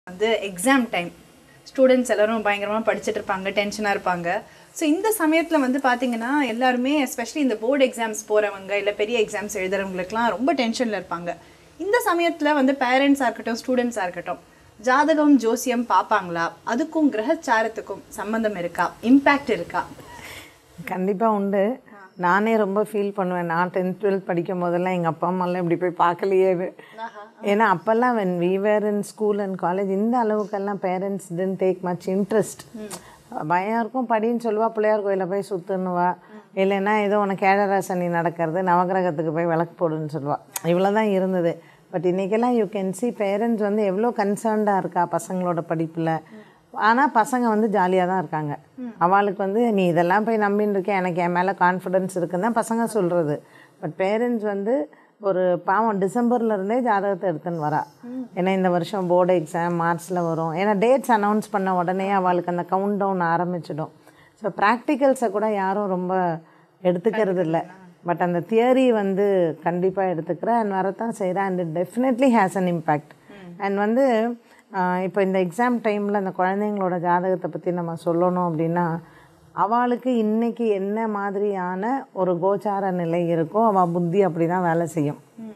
வந்து exam time students எல்லாரும் பயங்கரமாக படிச்சுட்டு இருப்பாங்க டென்ஷனாக இருப்பாங்க ஸோ இந்த சமயத்தில் வந்து பார்த்தீங்கன்னா எல்லாருமே எஸ்பெஷலி இந்த போர்டு எக்ஸாம்ஸ் போகிறவங்க இல்லை பெரிய எக்ஸாம்ஸ் எழுதுறவங்களுக்குலாம் ரொம்ப டென்ஷனில் இருப்பாங்க இந்த சமயத்தில் வந்து பேரண்ட்ஸாக இருக்கட்டும் ஸ்டூடெண்ட்ஸாக இருக்கட்டும் ஜாதகம் ஜோசியம் பார்ப்பாங்களா அதுக்கும் கிரகச்சாரத்துக்கும் சம்மந்தம் இருக்கா இம்பேக்ட் இருக்கா கண்டிப்பாக உண்டு நானே ரொம்ப ஃபீல் பண்ணுவேன் நான் டென்த் டுவெல்த் படிக்கும் போதெல்லாம் எங்கள் அப்பா அம்மாலாம் இப்படி போய் பார்க்கலையேன்னு ஏன்னா அப்போல்லாம் when we were in school and college இந்த அளவுக்கெல்லாம் parents didn't take much interest பயம் இருக்கும் படின்னு சொல்லுவா பிள்ளையார் கோயிலில் போய் சுற்றுன்னுவா இல்லைன்னா ஏதோ உனக்கு ஏழரை சனி நடக்கிறது நவகிரகத்துக்கு போய் விளக்கு போடுன்னு சொல்லுவா இவ்வளோ தான் இருந்தது பட் இன்றைக்கெல்லாம் யூ கேன் see பேரண்ட்ஸ் வந்து எவ்வளோ கன்சர்ன்டாக இருக்கா பசங்களோட படிப்பில் ஆனால் பசங்க வந்து ஜாலியாக தான் இருக்காங்க அவளுக்கு வந்து நீ இதெல்லாம் போய் நம்பின்னு இருக்கேன் எனக்கு என் மேலே கான்ஃபிடென்ஸ் இருக்குன்னு தான் பசங்க சொல்கிறது பட் பேரண்ட்ஸ் வந்து ஒரு பாவம் டிசம்பர்ல இருந்தே ஜாதகத்தை எடுத்துன்னு வரா ஏன்னா இந்த வருஷம் போர்டு எக்ஸாம் மார்ச்சில் வரும் ஏன்னா டேட்ஸ் அனௌன்ஸ் பண்ண உடனே அவளுக்கு அந்த கவுண்ட் டவுன் ஆரம்பிச்சிடும் ஸோ ப்ராக்டிகல்ஸை கூட யாரும் ரொம்ப எடுத்துக்கிறது இல்லை பட் அந்த தியரி வந்து கண்டிப்பாக எடுத்துக்கிறேன் அண்ட் வரத்தான் செய்கிறேன் and it definitely has an impact and வந்து ஆஹ் இப்போ இந்த எக்ஸாம் டைமில் அந்த குழந்தைங்களோட ஜாதகத்தை பற்றி நம்ம சொல்லணும் அப்படின்னா அவளுக்கு இன்னைக்கு என்ன மாதிரியான ஒரு கோச்சார நிலை இருக்கோ அவள் புத்தி அப்படி தான் வேலை செய்யும்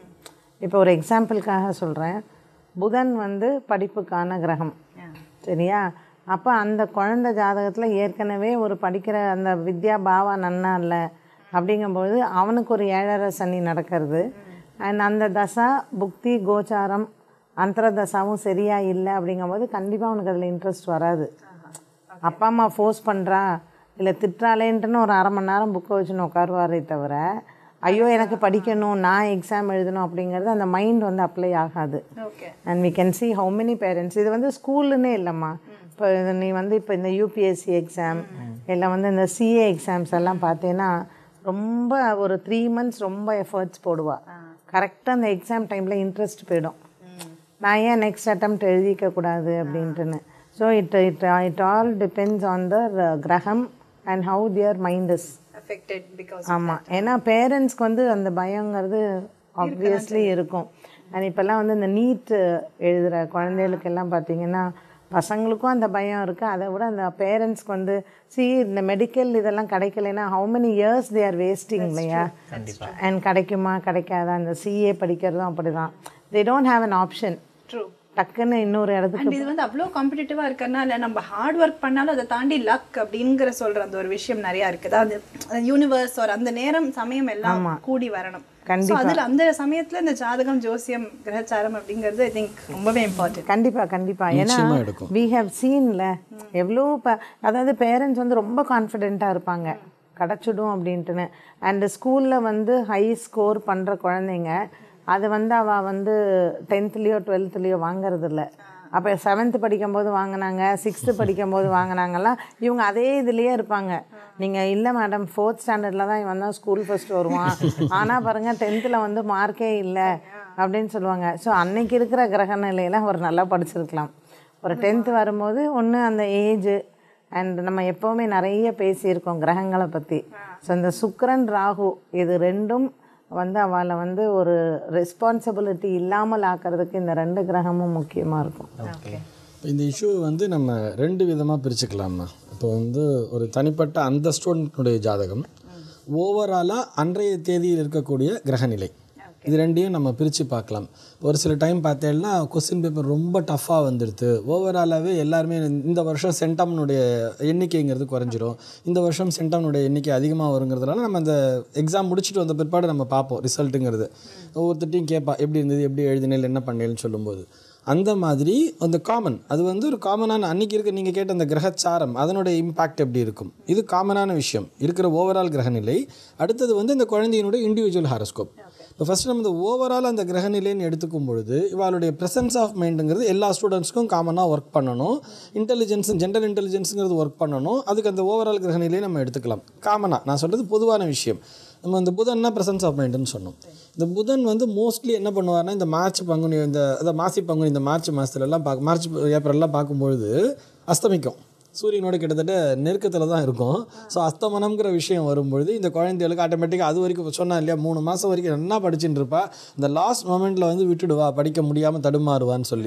இப்போ ஒரு எக்ஸாம்பிளுக்காக சொல்கிறேன் புதன் வந்து படிப்புக்கான கிரகம் சரியா அப்போ அந்த குழந்தை ஜாதகத்தில் ஏற்கனவே ஒரு படிக்கிற அந்த வித்யா பாவா நன்னா இல்லை அப்படிங்கும்போது அவனுக்கு ஒரு ஏழரை சனி நடக்கிறது அண்ட் அந்த தசா புக்தி கோச்சாரம் அந்தர தசாவும் சரியா இல்லை அப்படிங்கும்போது கண்டிப்பாக அவனுக்கு அதில் இன்ட்ரெஸ்ட் வராது அப்பா அம்மா ஃபோர்ஸ் பண்ணுறா இல்லை திட்டுறாளேன்ட்டுன்னு ஒரு அரை மணி நேரம் புக்கை வச்சுன்னு உட்காருவாரே தவிர ஐயோ எனக்கு படிக்கணும் நான் எக்ஸாம் எழுதணும் அப்படிங்கிறது அந்த மைண்ட் வந்து அப்ளை ஆகாது okay and we can see how many parents இது வந்து ஸ்கூல்லுன்னே இல்லைம்மா இப்போ இது நீ வந்து இப்போ இந்த யூபிஎஸ்சி எக்ஸாம் இல்லை வந்து இந்த சிஏ எக்ஸாம்ஸ் எல்லாம் பார்த்தீங்கன்னா ரொம்ப ஒரு த்ரீ மந்த்ஸ் ரொம்ப எஃபர்ட்ஸ் போடுவா கரெக்டாக அந்த எக்ஸாம் டைமில் இன்ட்ரெஸ்ட் போயிடும் நான் ஏன் நெக்ஸ்ட் attempt எழுதிக்க கூடாது அப்படின்ட்டுன்னு so it it it all depends on the கிரகம் and how their mind is affected because ஆமாம் ஏன்னா பேரண்ட்ஸ்க்கு வந்து அந்த பயங்கிறது ஆப்வியஸ்லி இருக்கும் அண்ட் இப்போல்லாம் வந்து இந்த நீட் எழுதுகிற குழந்தைகளுக்கெல்லாம் பார்த்தீங்கன்னா பசங்களுக்கும் அந்த பயம் இருக்குது அதை விட அந்த பேரண்ட்ஸ்க்கு வந்து சி இந்த மெடிக்கல் இதெல்லாம் கிடைக்கலைன்னா how many years they are wasting இல்லையா அண்ட் கிடைக்குமா கிடைக்காதா அந்த சிஏ படிக்கிறதும் அப்படி தான் they don't have an option true டக்குன்னு இன்னொரு இடத்துக்கு அண்ட் இது வந்து அவ்வளோ காம்படிட்டிவாக இருக்கறனால நம்ம ஹார்ட் ஒர்க் பண்ணாலும் அதை தாண்டி லக் அப்படிங்கிற சொல்ற அந்த ஒரு விஷயம் நிறைய இருக்குது அது யூனிவர்ஸ் ஒரு அந்த நேரம் சமயம் எல்லாம் கூடி வரணும் ஸோ அதில் அந்த சமயத்துல இந்த ஜாதகம் ஜோசியம் கிரகச்சாரம் அப்படிங்கிறது ஐ திங்க் ரொம்பவே இம்பார்ட்டன்ட் கண்டிப்பா கண்டிப்பா ஏன்னா நிச்சயமா எடுக்கும். வி ஹவ் சீன்ல எவ்வளோ ப அதாவது பேரண்ட்ஸ் வந்து ரொம்ப கான்ஃபிடென்ட்டாக இருப்பாங்க கிடச்சிடும் அப்படின்ட்டுன்னு அண்டு ஸ்கூலில் வந்து ஹை ஸ்கோர் பண்ணுற குழந்தைங்க அது வந்து அவள் வந்து டென்த்லேயோ டுவெல்த்லேயோ வாங்குறது இல்ல அப்போ செவன்த்து படிக்கும்போது வாங்கினாங்க சிக்ஸ்த்து படிக்கும்போது வாங்கினாங்கலாம் இவங்க அதே இதுலேயே இருப்பாங்க நீங்கள் இல்லை மேடம் ஃபோர்த் ஸ்டாண்டர்டில் தான் இவன் தான் ஸ்கூல் ஃபஸ்ட் வருவான் ஆனால் பாருங்கள் டென்த்தில் வந்து மார்க்கே இல்லை அப்படின்னு சொல்லுவாங்க ஸோ அன்னைக்கு இருக்கிற கிரக நிலையில அவர் நல்லா படிச்சிருக்கலாம் ஒரு டென்த்து வரும்போது ஒன்று அந்த ஏஜு அண்ட் நம்ம எப்போவுமே நிறைய பேசியிருக்கோம் கிரகங்களை பற்றி ஸோ இந்த சுக்கிரன் ராகு இது ரெண்டும் வந்து அவளை வந்து ஒரு ரெஸ்பான்சிபிலிட்டி இல்லாமல் ஆக்கிறதுக்கு இந்த ரெண்டு கிரகமும் முக்கியமாக இருக்கும் இப்போ இந்த இஷ்யூ வந்து நம்ம ரெண்டு விதமாக பிரிச்சுக்கலாம்மா இப்போ வந்து ஒரு தனிப்பட்ட அந்த ஸ்டூடெண்ட்னுடைய ஜாதகம் ஓவராலாக அன்றைய தேதியில் இருக்கக்கூடிய கிரகநிலை இது ரெண்டையும் நம்ம பிரித்து பார்க்கலாம் ஒரு சில டைம் பார்த்தேன்னா கொஸ்டின் பேப்பர் ரொம்ப டஃப்பாக வந்துடுது ஓவராலாகவே எல்லாருமே இந்த வருஷம் சென்டம்னுடைய எண்ணிக்கைங்கிறது குறைஞ்சிரும் இந்த வருஷம் சென்டம்னுடைய எண்ணிக்கை அதிகமாக வருங்கிறதுனால நம்ம அந்த எக்ஸாம் முடிச்சுட்டு வந்த பிற்பாடு நம்ம பார்ப்போம் ரிசல்ட்டுங்கிறது ஒவ்வொருத்தட்டையும் கேட்பா எப்படி இருந்தது எப்படி எழுதினேன் என்ன பண்ணேன்னு சொல்லும்போது அந்த மாதிரி அந்த காமன் அது வந்து ஒரு காமனான அன்னைக்கு இருக்க நீங்கள் கேட்ட அந்த கிரகச்சாரம் அதனுடைய இம்பாக்ட் எப்படி இருக்கும் இது காமனான விஷயம் இருக்கிற ஓவரால் கிரகநிலை அடுத்தது வந்து இந்த குழந்தையினுடைய இண்டிவிஜுவல் ஹாரோஸ்கோப் இப்போ ஃபஸ்ட்டு நம்ம இந்த ஓவரால் அந்த கிரகநிலைன்னு எடுத்துக்கும் பொழுது இவளுடைய ப்ரெசன்ஸ் ஆஃப் மைண்டுங்கிறது எல்லா ஸ்டூடெண்ட்ஸ்க்கும் காமனாக ஒர்க் பண்ணணும் இன்டெலிஜென்ஸ் ஜென்ரல் இன்டெலிஜென்ஸுங்கிறது ஒர்க் பண்ணணும் அதுக்கு அந்த ஓவரால் கிரகநிலையை நம்ம எடுத்துக்கலாம் காமனாக நான் சொல்கிறது பொதுவான விஷயம் நம்ம இந்த புதன்னா ப்ரெசன்ஸ் ஆஃப் மைண்டுன்னு சொன்னோம் இந்த புதன் வந்து மோஸ்ட்லி என்ன பண்ணுவார்னா இந்த மார்ச் பங்குனி இந்த அதாவது மாசி பங்குனி இந்த மார்ச் மாதத்துலலாம் பார்க்க மார்ச் ஏப்ரல்லாம் பார்க்கும்பொழுது அஸ்தமிக்கும் சூரியனோட கிட்டத்தட்ட நெருக்கத்தில் தான் இருக்கும் ஸோ அஸ்தமனம்ங்கிற விஷயம் வரும்பொழுது இந்த குழந்தைகளுக்கு ஆட்டோமேட்டிக்காக அது வரைக்கும் சொன்னா இல்லையா மூணு மாதம் வரைக்கும் நல்லா படிச்சுட்டு இருப்பா இந்த லாஸ்ட் மொமெண்ட்டில் வந்து விட்டுடுவா படிக்க முடியாமல் தடுமாறுவான்னு சொல்லி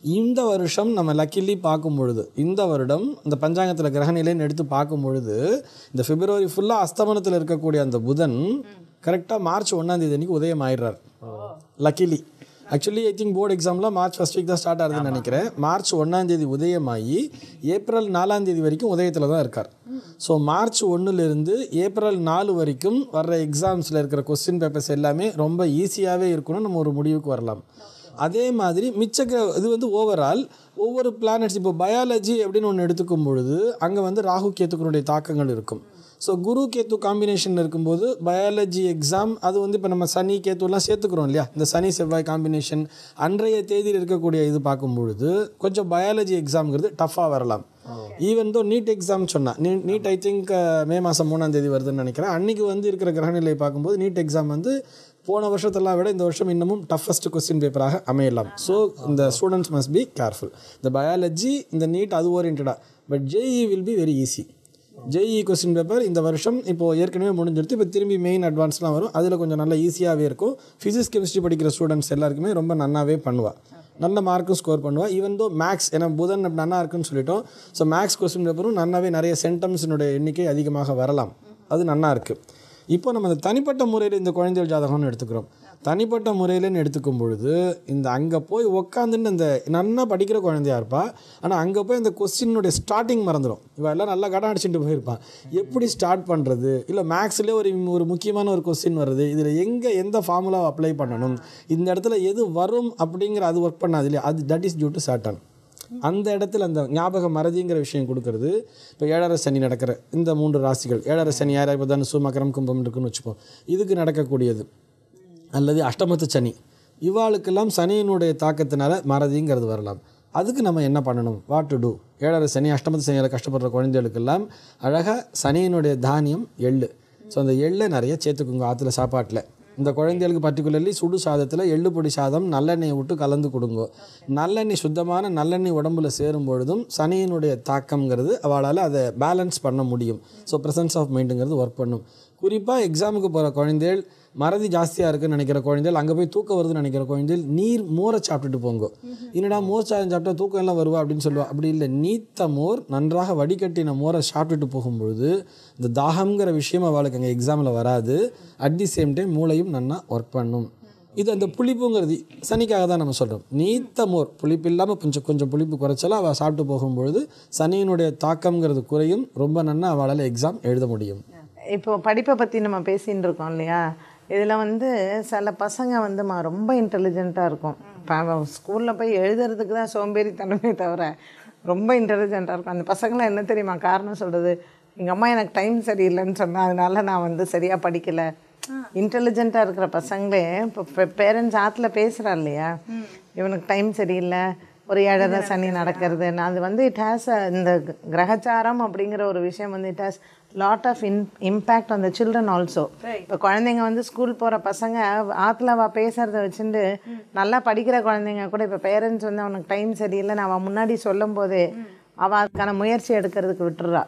இந்த வருஷம் நம்ம லக்கிலி பார்க்கும் பொழுது இந்த வருடம் இந்த பஞ்சாங்கத்தில் கிரகநிலைன்னு எடுத்து பார்க்கும் பொழுது இந்த பிப்ரவரி ஃபுல்லாக அஸ்தமனத்தில் இருக்கக்கூடிய அந்த புதன் கரெக்டாக மார்ச் ஒன்றாம் தேதி அன்னைக்கு உதயம் ஆயிடுறார் luckily actually I think board எக்ஸாம்லாம் மார்ச் ஃபஸ்ட் வீக் தான் ஸ்டார்ட் ஆகுதுன்னு நினைக்கிறேன் மார்ச் ஒன்றாம் தேதி உதயமாகி ஏப்ரல் நாலாம் தேதி வரைக்கும் உதயத்தில் தான் இருக்கார் ஸோ மார்ச் ஒன்றுலேருந்து ஏப்ரல் நாலு வரைக்கும் வர்ற எக்ஸாம்ஸில் இருக்கிற கொஸ்டின் பேப்பர்ஸ் எல்லாமே ரொம்ப ஈஸியாகவே இருக்கணும்னு நம்ம ஒரு முடிவுக்கு வரலாம் அதே மாதிரி மிச்ச கிர- இது வந்து ஓவரால் ஒவ்வொரு பிளானட்ஸ் இப்போ பயாலஜி அப்படின்னு ஒன்று எடுத்துக்கும் பொழுது அங்கே வந்து ராகு கேத்துக்களுடைய தாக்கங்கள் இருக்கும் ஸோ குரு கேத்து காம்பினேஷன் இருக்கும்போது பயாலஜி எக்ஸாம் அது வந்து இப்போ நம்ம சனி கேத்துலாம் சேர்த்துக்கிறோம் இல்லையா இந்த சனி செவ்வாய் காம்பினேஷன் அன்றைய தேதியில் இருக்கக்கூடிய இது பார்க்கும் பொழுது கொஞ்சம் பயாலஜி எக்ஸாம்ங்கிறது டஃப்பாக வரலாம் ஈவன் தோ நீட் எக்ஸாம் சொன்னா நீ நீட் ஐ திங்க் மே மாதம் மூணாம் தேதி வருதுன்னு நினைக்கிறேன் அன்றைக்கி வந்து இருக்கிற கிரகநிலையை பார்க்கும்போது நீட் எக்ஸாம் வந்து போன வருஷத்தெல்லாம் விட இந்த வருஷம் இன்னமும் டஃபஸ்ட் கொஸ்டின் பேப்பராக அமையலாம் ஸோ இந்த ஸ்டூடெண்ட்ஸ் மஸ்ட் பி கேர்ஃபுல் இந்த பயாலஜி இந்த நீட் அது ஓரியன்டாக but JEE will be very easy JEE question paper இந்த வருஷம் இப்போது ஏற்கனவே முடிஞ்சிருச்சு இப்போ திரும்பி மெயின் அட்வான்ஸ்லாம் வரும் அதில் கொஞ்சம் நல்லா ஈஸியாகவே இருக்கும் ஃபிசிக்ஸ் கெமிஸ்ட்ரி படிக்கிற ஸ்டூடெண்ட்ஸ் எல்லாருக்குமே ரொம்ப நல்லாவே பண்ணுவா நல்ல மார்க்கும் ஸ்கோர் பண்ணுவா ஈவன் தோ மேக்ஸ் ஏன்னா புதன் அப்படி நல்லா இருக்குன்னு சொல்லிட்டோம் ஸோ மேக்ஸ் கொஸ்டின் பேப்பரும் நல்லாவே நிறைய சென்டம்ஸினுடைய எண்ணிக்கை அதிகமாக வரலாம் அது நல்லா இருக்குது இப்போ நம்ம இந்த தனிப்பட்ட முறையில் இந்த குழந்தைகள் ஜாதகம்னு எடுத்துக்கிறோம் தனிப்பட்ட முறையிலன்னு எடுத்துக்கும் பொழுது இந்த அங்கே போய் உக்காந்துன்னு இந்த நல்லா படிக்கிற குழந்தையா இருப்பா ஆனால் அங்கே போய் இந்த கொஸ்டினுடைய ஸ்டார்டிங் மறந்துடும் இவ எல்லாம் நல்லா கடன் அடிச்சுட்டு போயிருப்பான் எப்படி ஸ்டார்ட் பண்ணுறது இல்லை மேக்ஸ்லேயே ஒரு ஒரு முக்கியமான ஒரு கொஸ்டின் வருது இதில் எங்கே எந்த ஃபார்முலாவை அப்ளை பண்ணணும் இந்த இடத்துல எது வரும் அப்படிங்கிற அது ஒர்க் பண்ணாது இல்லையா அது that is due to Saturn அந்த இடத்துல அந்த ஞாபக மறதிங்கிற விஷயம் கொடுக்கறது இப்போ ஏழரை சனி நடக்கிற இந்த மூன்று ராசிகள் ஏழரை சனி யாராவது இப்போ தான் சுமக்கரம் கும்பம் இருக்குன்னு வச்சுப்போம் இதுக்கு நடக்கக்கூடியது அல்லது அஷ்டமத்து சனி இவாளுக்கெல்லாம் சனியினுடைய தாக்கத்தினால மறதிங்கிறது வரலாம் அதுக்கு நம்ம என்ன பண்ணணும் வாட் டு டூ ஏழரை சனி அஷ்டமத்து சனியால் கஷ்டப்படுற குழந்தைகளுக்கெல்லாம் அழகாக சனியினுடைய தானியம் எள்ளு ஸோ அந்த எள்ளை நிறைய சேர்த்துக்குங்க ஆற்றுல சாப்பாட்டில் இந்த குழந்தைகளுக்கு பர்டிகுலர்லி சுடு சாதத்தில் எள்ளு பொடி சாதம் நல்லெண்ணெயை விட்டு கலந்து கொடுங்க நல்லெண்ணெய் சுத்தமான நல்லெண்ணெய் உடம்புல சேரும் பொழுதும் சனியினுடைய தாக்கம்ங்கிறது அவளால் அதை பேலன்ஸ் பண்ண முடியும் ஸோ ப்ரெசன்ஸ் ஆஃப் மைண்டுங்கிறது ஒர்க் பண்ணும் குறிப்பாக எக்ஸாமுக்கு போகிற குழந்தைகள் மறதி ஜாஸ்தியாக இருக்குன்னு நினைக்கிற குழந்தைகள் அங்கே போய் தூக்கம் வருதுன்னு நினைக்கிற குழந்தைகள் நீர் மோரை சாப்பிட்டுட்டு போங்க என்னடா மோர் சாதம் சாப்பிட்டா தூக்கம் எல்லாம் வருவா அப்படின்னு சொல்லுவா அப்படி இல்லை நீத்த மோர் நன்றாக வடிகட்டின மோரை சாப்பிட்டுட்டு போகும்பொழுது இந்த தாகம்ங்கிற விஷயம் அவளுக்கு அங்கே எக்ஸாமில் வராது அட் தி சேம் டைம் மூளையும் நல்லா ஒர்க் பண்ணும் இது அந்த புளிப்புங்கிறது சனிக்காக தான் நம்ம சொல்கிறோம் நீத்த மோர் புளிப்பு இல்லாமல் கொஞ்சம் கொஞ்சம் புளிப்பு குறைச்சாலும் அவள் சாப்பிட்டு போகும்பொழுது சனியினுடைய தாக்கம்ங்கிறது குறையும் ரொம்ப நன்னா அவளால் எக்ஸாம் எழுத முடியும் இப்போ படிப்பை பற்றி நம்ம பேசின்னு இருக்கோம் இல்லையா இதில் வந்து சில பசங்க வந்து மா ரொம்ப இன்டெலிஜென்ட்டாக இருக்கும் இப்போ ஸ்கூலில் போய் எழுதுறதுக்கு தான் சோம்பேறித்தனமே தவிர ரொம்ப இன்டெலிஜென்ட்டாக இருக்கும் அந்த பசங்களாம் என்ன தெரியுமா காரணம் சொல்கிறது எங்கள் அம்மா எனக்கு டைம் சரியில்லைன்னு சொன்னா அதனால நான் வந்து சரியாக படிக்கலை இன்டெலிஜென்ட்டாக இருக்கிற பசங்களே இப்போ பேரண்ட்ஸ் ஆற்றுல பேசுகிறா இல்லையா இவனுக்கு டைம் சரியில்லை ஒரு ஏழரை சனி நடக்கிறது அது வந்து இட் ஹேஸ் இந்த கிரகச்சாரம் அப்படிங்கிற ஒரு விஷயம் வந்து it has lot of in impact அந்த சில்ட்ரன் ஆல்சோ இப்போ குழந்தைங்க வந்து ஸ்கூல் போகிற பசங்க ஆற்றுல அவள் பேசுகிறத வச்சுட்டு நல்லா படிக்கிற குழந்தைங்க கூட இப்போ பேரண்ட்ஸ் வந்து அவனுக்கு டைம் சரியில்லைன்னு அவன் முன்னாடி சொல்லும் போதே அவள் அதுக்கான முயற்சி எடுக்கிறதுக்கு விட்டுறா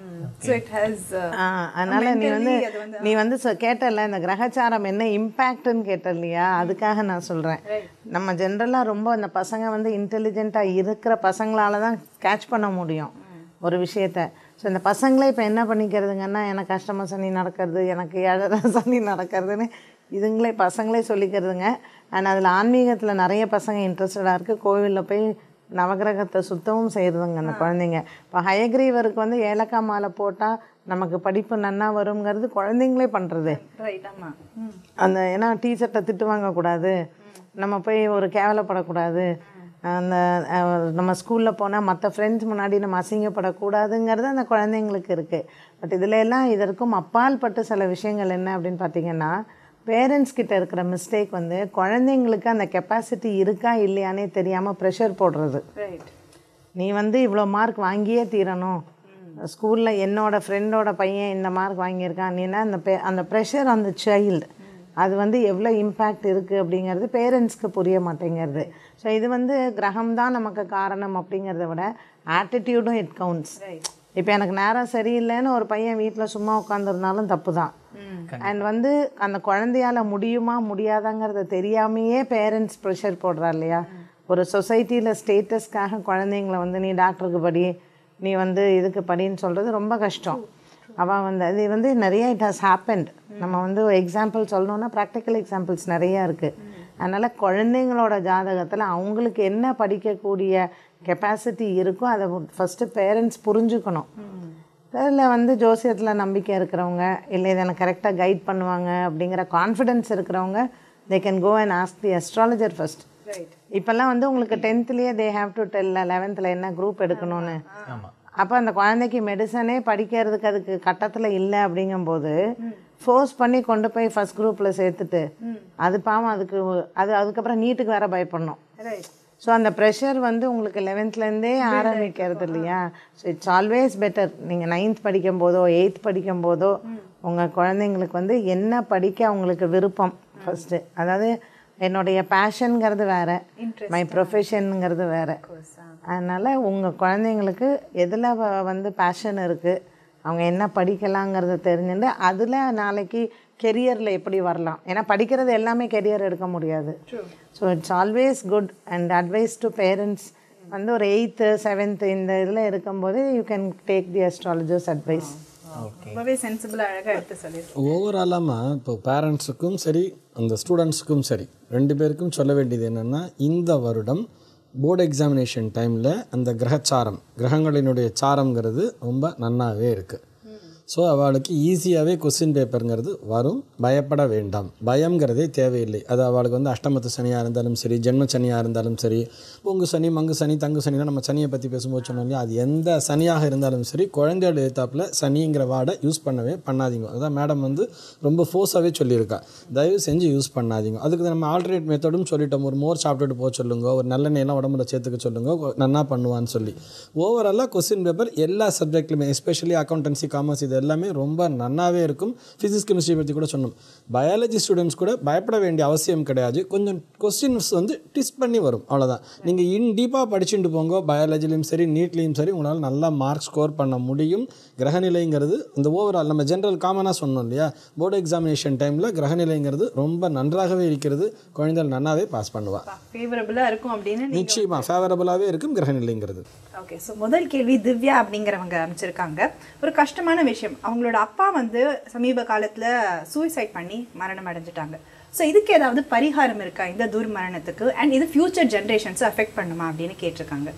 ஸோ இட் ஹேஸ் ஆ, அதனால நீ வந்து நீ வந்து சொ- கேட்டல இந்த கிரகச்சாரம் என்ன இம்பேக்ட்னு கேட்ட இல்லையா அதுக்காக நான் சொல்கிறேன் நம்ம ஜென்ரலாக ரொம்ப அந்த பசங்க வந்து இன்டெலிஜென்ட்டாக இருக்கிற பசங்களால தான் கேட்ச் பண்ண முடியும் ஒரு விஷயத்த ஸோ இந்த பசங்களே இப்போ என்ன பண்ணிக்கிறதுங்கன்னா எனக்கு கஷ்டம சனி நடக்கிறது எனக்கு ஏழரை சனி நடக்கிறதுன்னு இதுங்களே பசங்களே சொல்லிக்கிறதுங்க அண்ட் அதில் ஆன்மீகத்தில் நிறைய பசங்க இன்ட்ரெஸ்டடாக இருக்குது கோவிலில் போய் நவகிரகத்தை சுத்தமும் செய்கிறதுங்க அந்த குழந்தைங்க இப்போ ஹயக்ரீவருக்கு வந்து ஏலக்காய் மாலை போட்டால் நமக்கு படிப்பு நன்னா வருங்கிறது குழந்தைங்களே பண்ணுறது ரைட் ஆமாம் ம் அந்த ஏன்னா டீச்சர்கிட்ட திட்டு வாங்கக்கூடாது நம்ம போய் ஒரு கேவலப்படக்கூடாது அந்த அஹ், நம்ம ஸ்கூலில் போனால் மற்ற ஃப்ரெண்ட்ஸ் முன்னாடி நம்ம அசிங்கப்படக்கூடாதுங்கிறது அந்த குழந்தைங்களுக்கு இருக்குது பட் இதில் எல்லாம் இதற்கும் அப்பால் பட்டு சில விஷயங்கள் என்ன அப்படின்னு பார்த்தீங்கன்னா பேரண்ட்ஸ் கிட்ட இருக்கிற மிஸ்டேக் வந்து குழந்தைங்களுக்கு அந்த கெப்பாசிட்டி இருக்கா இல்லையானே தெரியாமல் ப்ரெஷர் போடுறது ரைட் நீ வந்து இவ்வளோ மார்க் வாங்கியே தீரணும் ஸ்கூலில் என்னோட ஃப்ரெண்டோட பையன் இந்த மார்க் வாங்கியிருக்கான் நீனா அந்த பே அந்த ப்ரெஷர் அந்த சைல்டு அது வந்து எவ்வளோ இம்பேக்ட் இருக்குது அப்படிங்கிறது பேரண்ட்ஸ்க்கு புரிய மாட்டேங்கிறது ஸோ இது வந்து கிரகம் தான் நமக்கு காரணம் அப்படிங்கிறத விட ஆட்டிடியூடும் இட் கவுண்ட்ஸ் இப்போ எனக்கு நேரம் சரியில்லைன்னு ஒரு பையன் வீட்டில் சும்மா உட்காந்துருந்தாலும் தப்பு தான் அண்ட் வந்து அந்த குழந்தையால முடியுமா முடியாதாங்கிறத தெரியாமையே பேரண்ட்ஸ் ப்ரெஷர் போடுறா இல்லையா ஒரு சொசைட்டியில் ஸ்டேட்டஸ்க்காக குழந்தைங்கள வந்து நீ டாக்டருக்கு படி நீ வந்து இதுக்கு படின்னு சொல்கிறது ரொம்ப கஷ்டம் அவள் வந்து அது வந்து நிறைய இட் ஹாஸ் ஹேப்பண்ட் நம்ம வந்து எக்ஸாம்பிள் சொல்லணுன்னா ப்ராக்டிக்கல் எக்ஸாம்பிள்ஸ் நிறையா இருக்குது அதனால் குழந்தைங்களோட ஜாதகத்தில் அவங்களுக்கு என்ன படிக்கக்கூடிய கெப்பாசிட்டி இருக்கோ அதை ஃபஸ்ட்டு பேரண்ட்ஸ் புரிஞ்சுக்கணும் அதில் வந்து ஜோசியத்தில் நம்பிக்கை இருக்கிறவங்க இல்லை இதை எனக்கு கரெக்டாக கைட் பண்ணுவாங்க அப்படிங்கிற கான்ஃபிடென்ஸ் இருக்கிறவங்க they can go and ask the astrologer first right இப்போல்லாம் வந்து உங்களுக்கு டென்த்லேயே தே ஹேவ் டு டெல் லெவன்த்தில் என்ன குரூப் எடுக்கணும்னு அப்போ அந்த குழந்தைக்கு மெடிசனே படிக்கிறதுக்கு அதுக்கு கட்டத்தில் இல்லை அப்படிங்கும்போது ஃபோர்ஸ் பண்ணி கொண்டு போய் ஃபஸ்ட் குரூப்பில் சேர்த்துட்டு அது பாவம் அதுக்கு அது அதுக்கப்புறம் நீட்டுக்கு வேற பயப்படணும் ரைட் ஸோ அந்த ப்ரெஷர் வந்து உங்களுக்கு லெவன்த்லேருந்தே ஆரம்பிக்கிறது இல்லையா ஸோ இட்ஸ் ஆல்வேஸ் பெட்டர் நீங்கள் நைன்த் படிக்கும் போதோ எயித் படிக்கும் போதோ உங்கள் குழந்தைங்களுக்கு வந்து என்ன படிக்க அவங்களுக்கு விருப்பம் ஃபஸ்ட்டு அதாவது என்னுடைய பேஷனுங்கிறது வேறு மை ப்ரொஃபஷனுங்கிறது வேறு அதனால் உங்கள் குழந்தைங்களுக்கு எதில் வந்து பேஷன் இருக்குது அவங்க என்ன படிக்கலாங்கிறத தெரிஞ்சுட்டு அதில் நாளைக்கு கெரியரில் எப்படி வரலாம் ஏன்னா படிக்கிறது எல்லாமே கெரியர் எடுக்க முடியாது so it's always good and advice to parents வந்து ஒரு எயித்து செவன்த்து இந்த இதில் இருக்கும்போது you can take the astrologers advice ரொம்பவே சென்சிபிளாக அழகாக எடுத்து சொல்லியிருக்கோம் ஓவராலாக இப்போ பேரண்ட்ஸுக்கும் சரி அந்த ஸ்டூடெண்ட்ஸுக்கும் சரி ரெண்டு பேருக்கும் சொல்ல வேண்டியது என்னென்னா இந்த வருடம் போர்டு எக்ஸாமினேஷன் டைமில் அந்த கிரகச்சாரம் கிரகங்களினுடைய சாரம்ங்கிறது ரொம்ப நன்னாவே இருக்குது ஸோ அவளுக்கு ஈஸியாகவே கொஸ்டின் பேப்பருங்கிறது வரும் பயப்பட வேண்டாம் பயம்ங்கிறதே தேவையில்லை அது அவளுக்கு வந்து அஷ்டமத்து சனியாக இருந்தாலும் சரி ஜென்ம சனியாக இருந்தாலும் சரி பொங்கு சனி மங்கு சனி தங்கு சனினா நம்ம சனியை பற்றி பேசும்போது சொன்னோம் இல்லையா அது எந்த சனியாக இருந்தாலும் சரி குழந்தையோட எழுத்தாப்பில் சனிங்கிற வார்டை யூஸ் பண்ணவே பண்ணாதீங்க அதான் மேடம் வந்து ரொம்ப ஃபோர்ஸாகவே சொல்லியிருக்கா தயவு செஞ்சு யூஸ் பண்ணாதீங்க அதுக்கு நம்ம ஆல்டர்னேட் மெத்தடும் சொல்லிட்டோம் ஒரு மோர் சாப்பிட்டுட்டு போக சொல்லுங்க ஒரு நல்லெண்ணெயெல்லாம் உடம்புல சேர்த்துக்க சொல்லுங்க கொ- நன்னா பண்ணுவான்னு சொல்லி ஓவராலாக கொஸ்டின் பேப்பர் எல்லா சப்ஜெக்ட்லையுமே எஸ்பெஷலி அக்கௌண்டன்சி காமர்ஸ் இது எல்லாமே ரொம்ப நன்னாவே இருக்கும் ஃபிசிக்ஸ் கெமிஸ்ட்ரி பற்றி கூட சொன்னோம் பயாலஜி ஸ்டூடெண்ட்ஸ் கூட பயப்பட வேண்டிய அவசியம் கிடையாது கொஞ்சம் கொஸ்டின்ஸ் வந்து டிஸ்ட் பண்ணி வரும் அவ்வளோதான் நீங்கள் இன் டீப்பாக படிச்சுட்டு போங்க பயாலஜிலையும் சரி நீட்லேயும் சரி உங்களால் நல்லா மார்க் ஸ்கோர் பண்ண முடியும் கிரகநிலைங்கிறது இந்த ஓவரால் நம்ம ஜென்ரல் காமனாக சொன்னோம் இல்லையா போர்டு எக்ஸாமினேஷன் டைமில் கிரகநிலைங்கிறது ரொம்ப நன்றாகவே இருக்கிறது குழந்தைகள் நன்னாவே பாஸ் பண்ணுவா ஃபேவரபுளாக இருக்கும் அப்படின்னு நீ- நிச்சயமாக ஃபேவரபுளாகவே இருக்கும் கிரகநிலைங்கிறது ஓகே ஸோ முதல் கேள்வி திவ்யா அப்படிங்கிறவங்க அமைச்சிருக்காங்க ஒரு கஷ்டமான விஷயம் அவங்களோட அப்பா வந்து சமீப காலத்தில் சூசைட் பண்ணி மரணம் அடைஞ்சிட்டாங்க ஸோ இதுக்கு ஏதாவது பரிகாரம் இருக்கா இந்த துர்மரணத்துக்கு அண்ட் இது ஃபியூச்சர் ஜென்ரேஷன்ஸை அஃபெக்ட் பண்ணுமா அப்படின்னு கேட்டிருக்காங்க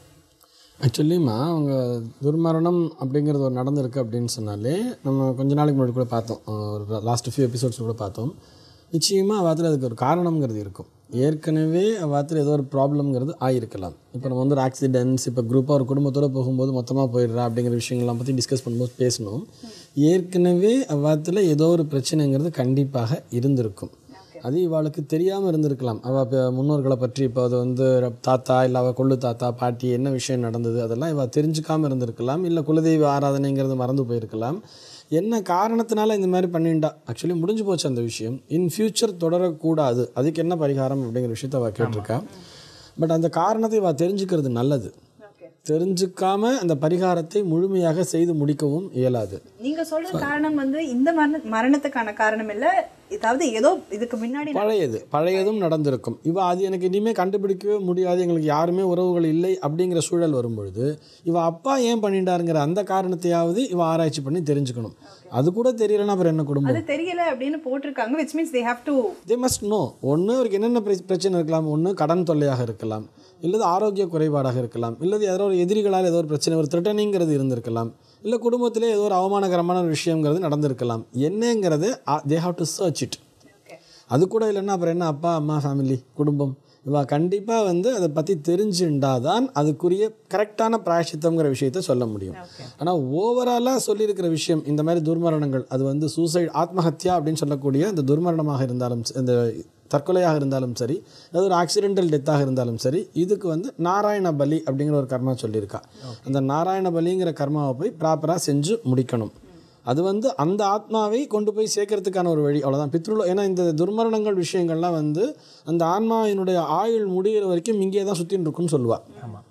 ஆக்சுவலிமா அவங்க துர்மரணம் அப்படிங்கிறது ஒரு நடந்திருக்கு அப்படின்னு சொன்னாலே நம்ம கொஞ்ச நாளைக்கு முன்னாடி கூட பார்த்தோம் ஒரு லாஸ்ட் ஃபியூ எபிசோட்ஸ் கூட பார்த்தோம் நிச்சயமாக அவாத்தில் அதுக்கு ஒரு காரணம்ங்கிறது இருக்கும் ஏற்கனவே அவாத்தில் ஏதோ ஒரு ப்ராப்ளம்ங்கிறது ஆகிருக்கலாம் இப்போ நம்ம வந்து ஒரு ஆக்சிடென்ட்ஸ் இப்போ குரூப்பாக ஒரு குடும்பத்தோடு போகும்போது மொத்தமாக போயிடுறா அப்படிங்கிற விஷயங்கள்லாம் பற்றி டிஸ்கஸ் பண்ணும்போது பேசணும் ஏற்கனவே அவ்வாத்தில் ஏதோ ஒரு பிரச்சனைங்கிறது கண்டிப்பாக இருந்திருக்கும் அது இவளுக்கு தெரியாமல் இருந்திருக்கலாம் அவள் இப்போ முன்னோர்களை பற்றி இப்போ அது வந்து தாத்தா இல்லை அவள் கொள்ளு தாத்தா பாட்டி என்ன விஷயம் நடந்தது அதெல்லாம் இவள் தெரிஞ்சுக்காமல் இருந்திருக்கலாம் இல்லை குலதெய்வ ஆராதனைங்கிறது மறந்து போயிருக்கலாம் என்ன காரணத்தினால இந்த மாதிரி பண்ணிண்டா ஆக்சுவலி முடிஞ்சு போச்சு அந்த விஷயம் இன் ஃபியூச்சர் தொடரக்கூடாது அதுக்கு என்ன பரிகாரம் அப்படிங்கிற விஷயத்த அவள் கேட்டிருக்கா பட் அந்த காரணத்தை இவள் தெரிஞ்சுக்கிறது நல்லது தெரிஞ்சுக்காம அந்த பரிகாரத்தை முழுமையாக செய்து முடிக்கவும் இயலாது நீங்க சொல்ற காரணம் வந்து இந்த மரண மரணத்துக்கான காரணம் இல்ல ஏதாவது ஏதோ இதுக்கு முன்னாடி பழையது பழையதும் நடந்திருக்கும் இவ அது எனக்கு இனிமேல் கண்டுபிடிக்கவே முடியாது எங்களுக்கு யாருமே உறவுகள் இல்லை அப்படிங்கிற சூழல் வரும்பொழுது இவ அப்பா ஏன் பண்ணிட்டாருங்கிற அந்த காரணத்தையாவது இவ ஆராய்ச்சி பண்ணி தெரிஞ்சுக்கணும் அது கூட தெரியலன்னா அப்புறம் என்ன குடும்பம் அது தெரியல அப்படின்னு போட்டிருக்காங்க which means they have to they must know ஒன்று அவருக்கு என்னென்ன பிர- பிரச்சனை இருக்கலாம் ஒன்று கடன் தொல்லையாக இருக்கலாம் இல்லது ஆரோக்கிய குறைபாடாக இருக்கலாம் இல்லது ஏதோ ஒரு எதிரிகளால் ஏதோ ஒரு பிரச்சனை ஒரு த்ரெட்டனிங்கிறது இருந்திருக்கலாம் இல்லை குடும்பத்திலே ஏதோ ஒரு அவமானகரமான ஒரு விஷயங்கிறது நடந்திருக்கலாம் என்னங்கிறது they have to search it அது கூட இல்லைன்னா அப்புறம் என்ன அப்பா அம்மா ஃபேமிலி குடும்பம் இவா கண்டிப்பாக வந்து அதை பற்றி தெரிஞ்சுண்டாதான் அதுக்குரிய கரெக்டான பிராயச்சித்தம்ங்கிற விஷயத்த சொல்ல முடியும் ஆனால் ஓவராலாக சொல்லியிருக்கிற விஷயம் இந்த மாதிரி துர்மரணங்கள் அது வந்து சூசைட் ஆத்மஹத்யா அப்படின்னு சொல்லக்கூடிய இந்த துர்மரணமாக இருந்தாலும் ச- இந்த தற்கொலையாக இருந்தாலும் சரி அது ஒரு ஆக்சிடென்டல் டெத்தாக இருந்தாலும் சரி இதுக்கு வந்து நாராயண பலி அப்படிங்கிற ஒரு கர்மா சொல்லியிருக்கா அந்த நாராயண பலிங்கிற கர்மாவை போய் ப்ராப்பராக செஞ்சு முடிக்கணும் அது வந்து அந்த ஆத்மாவை கொண்டு போய் சேர்க்கறதுக்கான ஒரு வழி அவ்வளோதான் பித்ருல ஏன்னா இந்த துர்மரணங்கள் விஷயங்கள்லாம் வந்து அந்த ஆன்மாவினுடைய ஆயுள் முடிகிற வரைக்கும் இங்கே தான் சுற்றின்னு இருக்கும்னு சொல்லுவா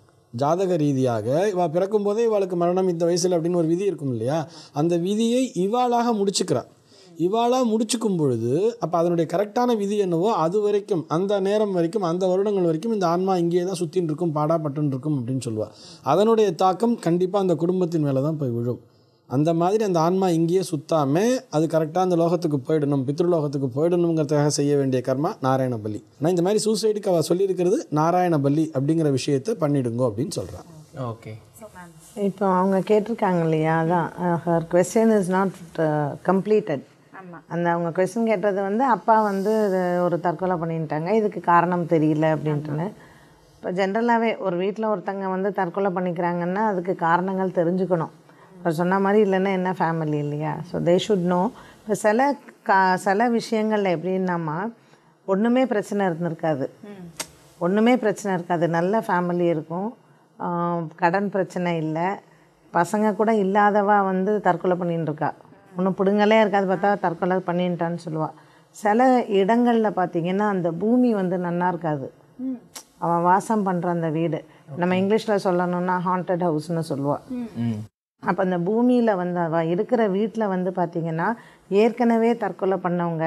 ஜாதக ரீதியாக இவ பிறக்கும் போதே இவளுக்கு மரணம் இந்த வயசில் அப்படின்னு ஒரு விதி இருக்கும் இல்லையா அந்த விதியை இவாளாக முடிச்சுக்கிறா இவாளாக முடிச்சுக்கும் பொழுது அப்போ அதனுடைய கரெக்டான விதி என்னவோ அது வரைக்கும் அந்த நேரம் வரைக்கும் அந்த வருடங்கள் வரைக்கும் இந்த ஆன்மா இங்கேயே தான் சுற்றின்னு இருக்கும் பாடாப்பட்டுன்னு இருக்கும் அப்படின்னு சொல்லுவாள் அதனுடைய தாக்கம் கண்டிப்பாக அந்த குடும்பத்தின் மேலே தான் போய் விழும் அந்த மாதிரி அந்த ஆன்மா இங்கேயே சுத்தாமல் அது கரெக்டாக அந்த லோகத்துக்கு போயிடணும் பித்ருலோகத்துக்கு போயிடணுங்கிறதுக்காக செய்ய வேண்டிய கர்மா நாராயண பலி ஆனால் இந்த மாதிரி சூசைடுக்கு அவள் சொல்லியிருக்கிறது நாராயண பலி அப்படிங்கிற விஷயத்தை பண்ணிடுங்க அப்படின்னு சொல்கிறான் ஓகே இப்போ அவங்க கேட்டிருக்காங்க இல்லையா அதான் her question is not completed அந்த அவங்க கொஸ்டின் கேட்டது வந்து அப்பா வந்து இது ஒரு தற்கொலை பண்ணிட்டாங்க இதுக்கு காரணம் தெரியல அப்படின்ட்டுன்னு இப்போ ஜென்ரலாகவே ஒரு வீட்டில் ஒருத்தங்க வந்து தற்கொலை பண்ணிக்கிறாங்கன்னா அதுக்கு காரணங்கள் தெரிஞ்சுக்கணும் அவர் சொன்ன மாதிரி இல்லைன்னா என்ன ஃபேமிலி இல்லையா ஸோ தே ஷுட் நோ இப்போ சில கா சில விஷயங்கள்ல எப்படின்னாமா ஒன்றுமே பிரச்சனை இருந்திருக்காது ஒன்றுமே பிரச்சனை இருக்காது நல்ல ஃபேமிலி இருக்கும் ஆஹ் கடன் பிரச்சனை இல்லை பசங்க கூட இல்லாதவா வந்து தற்கொலை பண்ணின்னு இருக்கா ஒன்றும் பிடுங்கலே இருக்காது பார்த்தா தற்கொலை பண்ணிட்டான்னு சொல்லுவாள் சில இடங்களில் பார்த்தீங்கன்னா அந்த பூமி வந்து நன்னா இருக்காது அவன் வாசம் பண்ணுற அந்த வீடு நம்ம இங்கிலீஷில் சொல்லணும்னா ஹாண்டட் ஹவுஸ்னு சொல்லுவாள் ம் அப்போ அந்த பூமியில் வந்து அவ இருக்கிற வீட்டில் வந்து பார்த்திங்கன்னா ஏற்கனவே தற்கொலை பண்ணவங்க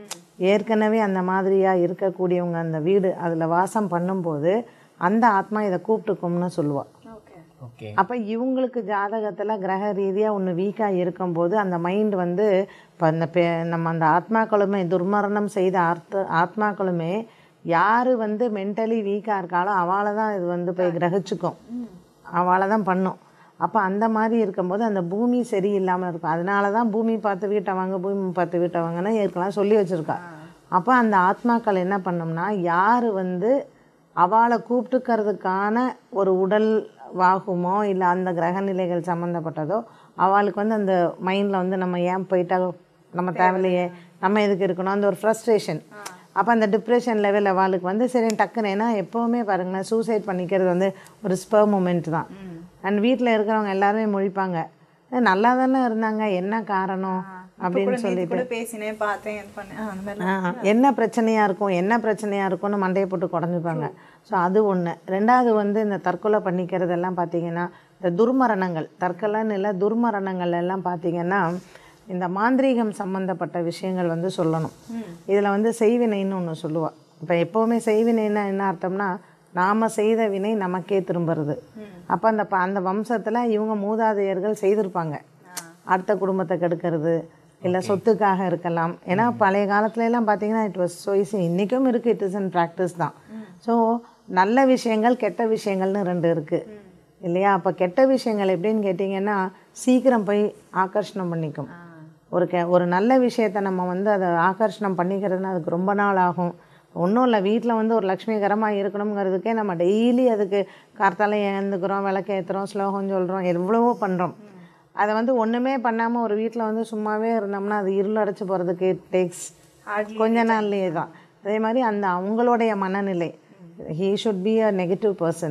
ஏற்கனவே அந்த மாதிரியாக இருக்கக்கூடியவங்க அந்த வீடு அதில் வாசம் பண்ணும்போது அந்த ஆத்மா இதை கூப்பிட்டுக்கும்னு சொல்லுவாள் ஓகே அப்போ இவங்களுக்கு ஜாதகத்தில் கிரக ரீதியாக ஒன்று வீக்காக இருக்கும்போது அந்த மைண்ட் வந்து இப்போ அந்த பே நம்ம அந்த ஆத்மாக்களுமே துர்மரணம் செய்த ஆர்த்த ஆத்மாக்களுமே யார் வந்து மென்டலி வீக்காக இருக்காளோ அவளை தான் இது வந்து போய் கிரகிச்சுக்கும் அவளை தான் பண்ணும் அப்போ அந்த மாதிரி இருக்கும்போது அந்த பூமி சரியில்லாமல் இருக்கும் அதனால தான் பூமி பார்த்து வீட்டை வாங்க பூமி பார்த்து வீட்டை வாங்கன்னு ஏற்கனவே சொல்லி வச்சுருக்கா அப்போ அந்த ஆத்மாக்கள் என்ன பண்ணோம்னா யார் வந்து அவளை கூப்பிட்டுக்கிறதுக்கான ஒரு உடல் வாகுமோ இல்லை அந்த கிரக நிலைகள் சம்மந்தப்பட்டதோ அவளுக்கு வந்து அந்த மைண்டில் வந்து நம்ம ஏன் போயிட்டா நம்ம தேவையில்லையே நம்ம எதுக்கு இருக்கணும் அந்த ஒரு ஃப்ரஸ்ட்ரேஷன் அப்போ அந்த டிப்ரெஷன் லெவல் அவளுக்கு வந்து சரி டக்குன்னு ஏன்னா எப்போவுமே பாருங்களேன் சூசைட் பண்ணிக்கிறது வந்து ஒரு ஸ்பர் மூமெண்ட் தான் அண்ட் வீட்டில் இருக்கிறவங்க எல்லாருமே முழிப்பாங்க "ஏ, நல்லா தானே இருந்தாங்க என்ன காரணம் அப்படின்னு சொல்லிட்டு கூட பேசினேன் பார்த்தேன் இது பண்ணேன் ஆ, அந்த மாதிரி ஆ, என்ன பிரச்சனையாக இருக்கும் என்ன பிரச்சனையாக இருக்கும்னு மண்டையை போட்டு குடஞ்சிப்பாங்க ஸோ அது ஒன்று ரெண்டாவது வந்து இந்த தற்கொலை பண்ணிக்கிறதெல்லாம் பார்த்தீங்கன்னா இந்த துர்மரணங்கள் தற்கொலைன்னு இல்லை துர்மரணங்கள் எல்லாம் பார்த்தீங்கன்னா இந்த மாந்திரீகம் சம்மந்தப்பட்ட விஷயங்கள் வந்து சொல்லணும் இதில் வந்து செய்வினைன்னு ஒன்று சொல்லுவாள் இப்போ எப்போவுமே செய்வினைன்னா என்ன அர்த்தம்னா நாம் செய்த வினை நமக்கே திரும்புறது அப்போ அந்த ப- அந்த வம்சத்தில் இவங்க மூதாதையர்கள் செய்திருப்பாங்க அடுத்த குடும்பத்தை கெடுக்கிறது இல்லை சொத்துக்காக இருக்கலாம் ஏன்னா பழைய காலத்துல எல்லாம் பார்த்தீங்கன்னா இட் வாஸ் ஸோ இன்றைக்கும் இருக்குது இட் இஸ் இன் ப்ராக்டிஸ் தான் ஸோ நல்ல விஷயங்கள் கெட்ட விஷயங்கள்னு ரெண்டு இருக்குது இல்லையா அப்போ கெட்ட விஷயங்கள் எப்படின்னு கேட்டிங்கன்னா சீக்கிரம் போய் ஆகர்ஷணம் பண்ணிக்கும் ஒரு கெ ஒரு நல்ல விஷயத்தை நம்ம வந்து அதை ஆகர்ஷணம் பண்ணிக்கிறதுனா அதுக்கு ரொம்ப நாள் ஆகும் ஒன்றும் இல்லை வீட்டில் வந்து ஒரு லக்ஷ்மிகரமாக இருக்கணுங்கிறதுக்கே நம்ம டெய்லி அதுக்கு கார்த்தால ஏந்துக்கிறோம் விளக்கேற்றுறோம் ஸ்லோகம் சொல்கிறோம் எவ்வளவோ பண்ணுறோம் அதை வந்து ஒன்றுமே பண்ணாமல் ஒரு வீட்டில் வந்து சும்மாவே இருந்தோம்னா அது இருள் அடைச்சு போகிறதுக்கு டேக்ஸ் கொஞ்ச நாள்லேயே தான் அதே மாதிரி அந்த அவங்களுடைய மனநிலை he should be a negative person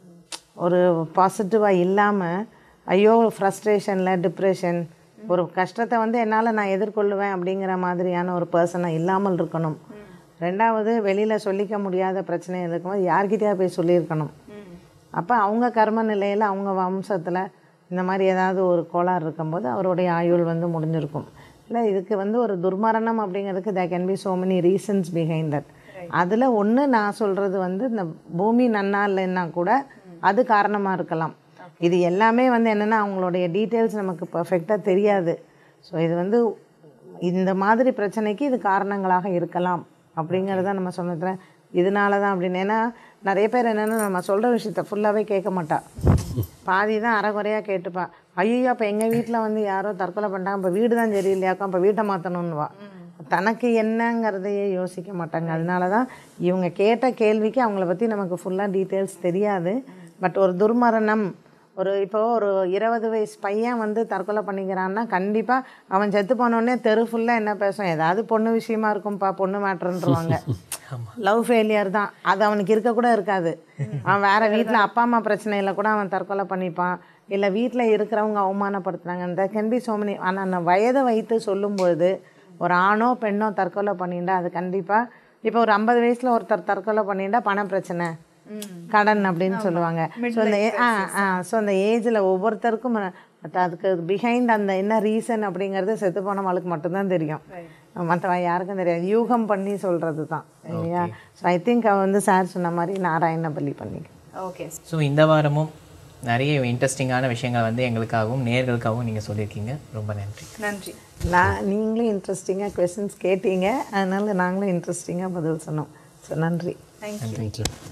ஒரு பாசிட்டிவாக இல்லாமல் ஐயோ ஃப்ரஸ்ட்ரேஷனில் டிப்ரெஷன் ஒரு கஷ்டத்தை வந்து என்னால் நான் எதிர்கொள்ளுவேன் அப்படிங்கிற மாதிரியான ஒரு பர்சனை இல்லாமல் இருக்கணும் ரெண்டாவது வெளியில் சொல்லிக்க முடியாத பிரச்சனை இருக்கும்போது யார்கிட்டயா போய் சொல்லியிருக்கணும் அப்போ அவங்க கர்ம நிலையில் அவங்க வம்சத்தில் இந்த மாதிரி ஏதாவது ஒரு கோளாறு இருக்கும்போது அவருடைய ஆயுள் வந்து முடிஞ்சிருக்கும் இல்லை இதுக்கு வந்து ஒரு துர்மரணம் அப்படிங்கிறதுக்கு there can be so many reasons behind that அதில் ஒன்று நான் சொல்கிறது வந்து இந்த பூமி நன்னா இல்லைன்னா கூட அது காரணமாக இருக்கலாம் இது எல்லாமே வந்து என்னென்னா அவங்களுடைய டீட்டெயில்ஸ் நமக்கு பர்ஃபெக்டாக தெரியாது ஸோ இது வந்து இந்த மாதிரி பிரச்சனைக்கு இது காரணங்களாக இருக்கலாம் அப்படிங்கிறத நம்ம சொன்னதுல இதனால தான் அப்படின்னு ஏன்னா நிறைய பேர் என்னென்னா நம்ம சொல்கிற விஷயத்த ஃபுல்லாகவே கேட்க மாட்டா பாதி தான் அரைகுறையாக கேட்டுப்பா ஐயோ அப்போ எங்கள் வீட்டில் வந்து யாரோ தற்கொலை பண்ணிட்டாங்க இப்போ வீடு தான் சரியில்லையாக்கும் அப்போ வீட்டை மாற்றணுன்னுவா தனக்கு என்னங்கிறதையே யோசிக்க மாட்டாங்க அதனால தான் இவங்க கேட்ட கேள்விக்கு அவங்கள பற்றி நமக்கு ஃபுல்லாக டீட்டெயில்ஸ் தெரியாது பட் ஒரு துர்மரணம் ஒரு இப்போ ஒரு இருபது வயசு பையன் வந்து தற்கொலை பண்ணிக்கிறான்னா கண்டிப்பாக அவன் செத்து போனோடனே தெரு ஃபுல்லாக என்ன பேசும் ஏதாவது பொண்ணு விஷயமா இருக்கும்ப்பா பொண்ணு மேட்ருன்றவாங்க லவ் ஃபெயிலியர் தான் அது அவனுக்கு இருக்க கூட இருக்காது அவன் வேற வீட்டில் அப்பா அம்மா பிரச்சனையில் கூட அவன் தற்கொலை பண்ணிப்பான் இல்லை வீட்டில் இருக்கிறவங்க அவமானப்படுத்துனாங்க இந்த கேன் பி சோமனி ஆனால் அந்த வயதை வைத்து சொல்லும்பொழுது ஒரு ஆணோ பெண்ணோ தற்கொலை பண்ணிட்டா அது கண்டிப்பாக இப்போ ஒரு ஐம்பது வயசில் ஒருத்தர் தற்கொலை பண்ணிட்டா பண பிரச்சனை கடன் அப்படின்னு சொல்லுவாங்க ஸோ அந்த ஏ- ஆ ஆ ஸோ அந்த ஏஜில் ஒவ்வொருத்தருக்கும் பட் அதுக்கு பிஹைண்ட் அந்த என்ன ரீசன் அப்படிங்கிறது செத்து போனவங்களுக்கு மட்டும்தான் தெரியும் மற்றவன் யாருக்கும் தெரியாது யூகம் பண்ணி சொல்கிறது தான் இல்லையா ஸோ ஐ திங்க் அவ வந்து சார் சொன்ன மாதிரி நாராயண பலி பண்ணிக்க ஓகே ஸோ இந்த வாரமும் நிறைய இன்ட்ரெஸ்டிங்கான விஷயங்கள் வந்து எங்களுக்காகவும் நேர்களுக்காகவும் நீங்கள் சொல்லியிருக்கீங்க ரொம்ப நன்றி நன்றி நான் நீங்களும் இன்ட்ரெஸ்டிங்காக கொஸ்டின்ஸ் கேட்டீங்க அதனால நாங்களும் இன்ட்ரெஸ்டிங்காக பதில் சொன்னோம் ஸோ நன்றி தேங்க்யூ தேங்க்யூ